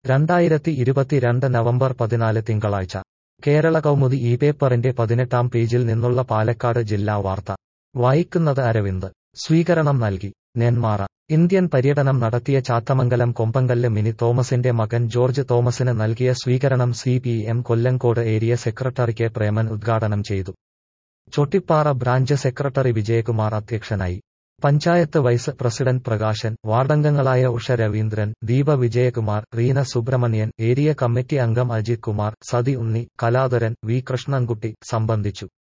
രണ്ടായിരത്തി ഇരുപത്തിരണ്ട് നവംബർ പതിനാല് തിങ്കളാഴ്ച കേരള കൗമുദി ഈ പേപ്പറിന്റെ പതിനെട്ടാം പേജിൽ നിന്നുള്ള പാലക്കാട് ജില്ലാ വാർത്ത വായിക്കുന്നത് അരവിന്ദ് സ്വീകരണം നൽകി നെന്മാറ ഇന്ത്യൻ പര്യടനം നടത്തിയ ചാത്തമംഗലം കൊമ്പങ്കല്ല് മിനി തോമസിന്റെ മകൻ ജോർജ് തോമസിന് നൽകിയ സ്വീകരണം C P M Kollengode area secretary K Preman ഉദ്ഘാടനം ചെയ്തു ചൊട്ടിപ്പാറ ബ്രാഞ്ച് സെക്രട്ടറി വിജയകുമാർ അധ്യക്ഷനായി പഞ്ചായത്ത് വൈസ് പ്രസിഡന്റ് പ്രകാശൻ വാർഡംഗങ്ങളായ ഉഷ രവീന്ദ്രൻ ദീപ വിജയകുമാർ റീന സുബ്രഹ്മണ്യൻ ഏരിയ കമ്മിറ്റി അംഗം അജിത് കുമാർ സതി ഉണ്ണി കലാധരൻ വി കൃഷ്ണൻകുട്ടി സംബന്ധിച്ചു